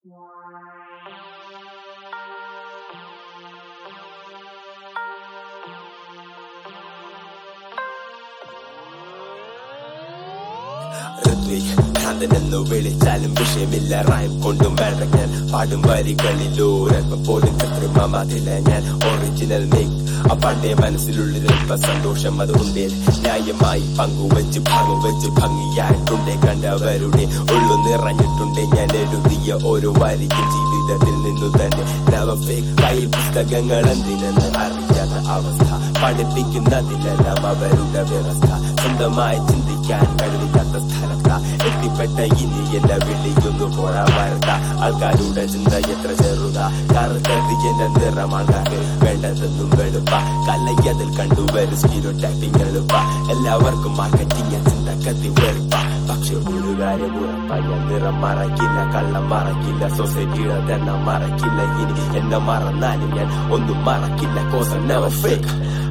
ഋത്വിക് ഭ്രാന്തനെന്നു വിളിച്ചാലും വിഷയമില്ല റൈം കൊണ്ടും വേണം ഞാൻ പാടും വരികളിലൂരൽപ്പം പോലും കൃത്രിമമാതില്ല ഞാൻ ഒറിജിനൽ മേക്ക് ആ പണ്ടേ മനസ്സിലുള്ളിലിപ്പ സന്തോഷം അതുകൊണ്ടേ ന്യായമായി പങ്കുവച്ച് പങ്കുവച്ച് ഭംഗിയായിട്ടുണ്ട് കണ്ടവരുടെ ഉള്ളു നിറഞ്ഞിട്ടുണ്ട് ഞാൻ എഴുതിയ ഓരോ വരിയും ജീവിതത്തിൽ നിന്നു തന്നെ നവഫേക്ക് കയ്യിൽ പുസ്തകങ്ങൾ എന്തിനെന്ന് അറിയാത്ത അവസ്ഥ പഠിപ്പിക്കുന്നതിലെല്ലാം അവരുടെ വ്യവസ്ഥ സ്വന്തമായി ചിന്തിക്കാൻ കഴിവില്ലാത്ത സ്ഥലത്ത എത്തിപ്പെട്ട ഇനി എന്നെ വിളിക്കുന്നു പോരാ വാർത്ത ആൾക്കാരുടെ ചിന്ത എത്ര ചെറുത കറുത്തത് എന്നെ നിറമാൾക്കാർക്ക് വേണ്ടതെന്നും വെളുപ്പ കലയതിൽ കണ്ടുവരും സ്റ്റീരോ ടാക്ടിങ് എളുപ്പ എല്ലാവർക്കും മാർക്കറ്റിംഗ് ചിന്ത കത്തി വെറുപ്പ പക്ഷെ ഒരു കാര്യം ഉറപ്പ ഞാൻ നിറം മറക്കില്ല കള്ളം മറക്കില്ല സൊസൈറ്റിയുടെ തന്നെ മറക്കില്ല ഇനി എന്നെ മറന്നാലും ഞാൻ ഒന്നും മറക്കില്ല കോസം നെവർ ഫേക്ക്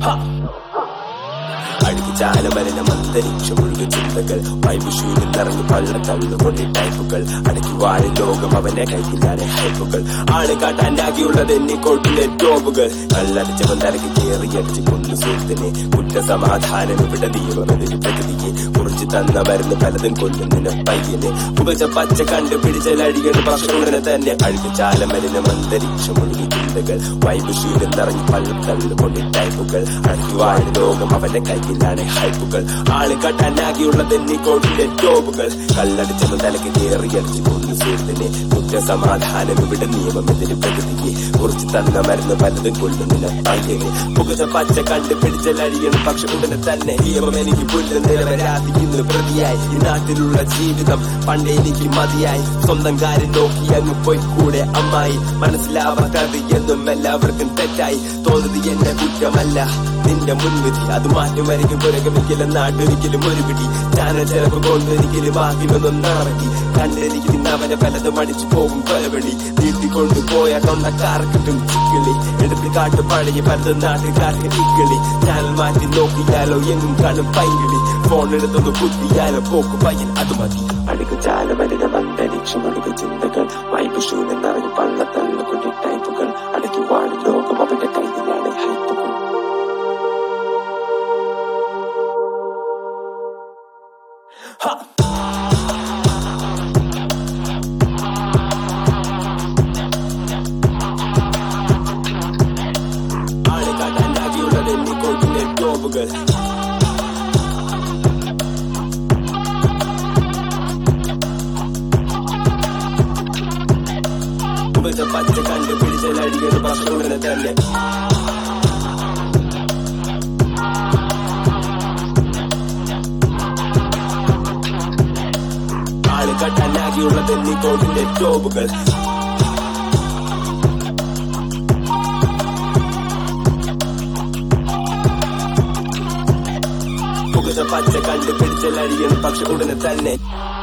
അഴുകിച്ചാലമലിന അന്തരീക്ഷം ഒഴുകി ചിന്തകൾ വൈവിഷൂരിൽ നിറഞ്ഞു പള്ള തള്ളുകൊണ്ട് ടൈപ്പുകൾ അടക്കി വാഴി ലോകം അവനെ കൈക്കില്ലാതെ ഹൈപ്പുകൾ ആള് കാട്ടാനാകിയുള്ളത് എന്നിക്കോട്ടിലെ ടോപ്പുകൾ കള്ളടിച്ചവൻ തലക്ക് കയറി അടിച്ച് കൊണ്ടു സുഹൃത്തിനെ കുറ്റസമാധാനം ഇവിടെ ദീപമെതിന് പ്രകൃതിയെ കുറിച്ച് തന്ന മരുന്ന് പലതും കൊല്ലുന്നിന് പയ്യനെ പുകച്ച പച്ച കണ്ടുപിടിച്ചലടികൾ ഭക്ഷണത്തിന് തന്നെ അഴുകിച്ചാലമലിന അന്തരീക്ഷം ഒഴുകി ചിന്തകൾ വൈവിഷൂരിൽ നിറഞ്ഞു പള്ളം തള്ളുകൊണ്ട് ടൈപ്പുകൾ അടക്കി വാഴി ലോകം അവന്റെ കയ്യിലാണ് ഹൈപ്പുകൾ ആള് കട്ടാനാകിയുള്ളത് എന്നിക്കോട്ടിലെ ടോപ്പുകൾ കള്ളടിച്ചവൻ തലക്ക് കയറി അടിച്ച് കൊണ്ടു സുഹൃത്തിനെ കുറ്റസമാധാനം ഇവിടെ നിയമം എതിര് പ്രകൃതിയെ കുറിച്ച് തന്ന മരുന്ന് പലതും കൊല്ലുന്നില്ല പയ്യനെ പുകച്ച പച്ച കണ്ടുപിടിച്ചലടികൾ പക്ഷെ ഉടനെ തന്നെ നിയമം എനിക്ക് പുല്ല് നിലവരാതിക്കുന്നു പ്രതിയായി ഈ നാട്ടിലുള്ള ജീവിതം പണ്ടേ എനിക്ക് മതിയായി സ്വന്തം കാര്യം നോക്കി അങ്ങ് പോയി കൂടെ അമ്മായി മനസ്സിലാവാത്തത് എന്നും എല്ലാവർക്കും തെറ്റായി തോന്നുന്നത് എന്നെ കുറ്റമല്ല നിന്റെ മുൻവിധി അത് മാറ്റം വരയ്ക്കും പുരകമിക്കലും നാട്ടൊരിക്കലും ഒരു പിടി ചാനൽ ചിലപ്പോൾ കൊണ്ടൊരിക്കലും ആകിമൊന്നും നടത്തി കണ്ടിരിക്കുന്നവനെ പലതും അടിച്ചു പോകും കൊലവിളി നീട്ടിക്കൊണ്ടു പോയ തൊണ്ടക്കാർ കിട്ടും ചിക്കിളി എടുത്ത് കാട്ടു പഴയ പലതും നാട്ടുകാർക്ക് ഇക്കിളി ചാനൽ മാറ്റി നോക്കിയാലോ എങ്ങും കാണും പൈങ്കിളി ഫോൺ എടുത്തൊന്ന് കുത്തിയാലോ പോക്ക് പയ്യൻ അത് മതി അടുക്ക് ചാലമലിന അന്തരീക്ഷം അടുക്ക് ചിന്തകൾ വൈകുശൂന്യം നിറഞ്ഞു പള്ളത്തള്ളുകൊണ്ട് ടൈപ്പുകൾ അടക്കി വാഴും ലോകം അവന്റെ കയ്യിലാണ് ഹൈപ്പുകൾ ആള് കാട്ടാനാകിയുള്ളത് എന്നിക്കോട്ടിന്റെ ടോപ്പുകൾ പുകച്ച പച്ച കണ്ടുപിടിച്ചലടികൾ ഭക്ഷണത്തിന് തന്നെ ആള് കട്ടാനാകിയുള്ളത് എന്നിക്കോട്ടിന്റെ ടോപ്പുകൾ പുകച്ച പച്ച കണ്ടുപിടിച്ചലടികൾ പക്ഷെ ഉടനെ തന്നെ